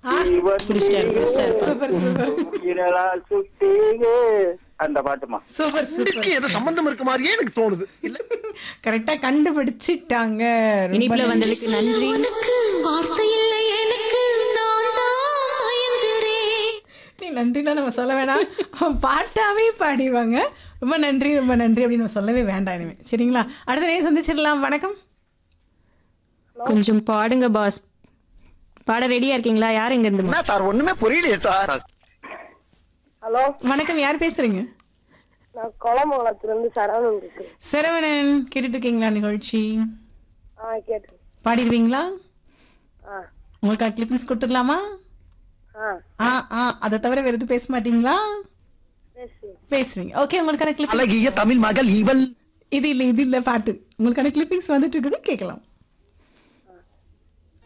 புடிச்சிட்டாரு, புடிச்சிட்டாரு. Super super இரளால் சுட்டீங்க அந்த பாட்டுமா super super ஏதோ சம்பந்தம் இருக்க மாதிரியே எனக்கு தோணுது இல்ல கரெக்டா கண்டுபிடிச்சிட்டாங்க ரொம்ப இனிப்புல நன்றி. வந்ததுக்கு நன்றி உனக்கு வார்த்தை இல்லை எனக்கு நான் தான் மயங்குறேன் நீ நன்றிலாம் நம்ம சொல்ல வேணாம் பாட்டாவே பாடிடுவாங்க ரொம்ப நன்றி ரொம்ப நன்றி அப்படின்னு நம்ம சொல்லவே வேண்டாம் இனிமே சரிங்களா அடுத்த நேரம் சந்திச்சிடலாம் வணக்கம் கொஞ்சம் பாடுங்க பாஸ் பாட ரெடியா இருக்கீங்களா யார் எங்க இருந்து என்ன சார் ஒண்ணுமே புரியலையே சார் ஹலோ வணக்கம் யார் பேசுறீங்க நான் குளமங்கலத்துல இருந்து சரவணன் பேசுறேன் சரவணன் கேட்டுட்டு இருக்கீங்களா நிகழ்ச்சி ஆ கேட்டு பாடிடுவீங்களா ஆ உங்களுக்கு கிளிப்பிங்ஸ் கொடுத்துடலாமா ஆ ஆ ஆ அதை தவிர வேற எதுவும் பேச மாட்டீங்களா பேசுங்க பேசுவீங்க ஓகே உங்களுக்கான கிளிப் அழகிய தமிழ் மகள் இவள் இது இல்லை இது இல்லை பாட்டு உங்களுக்கான கிளிப்பிங்ஸ் வந்துட்டு இருக்குது கேட்கலாம்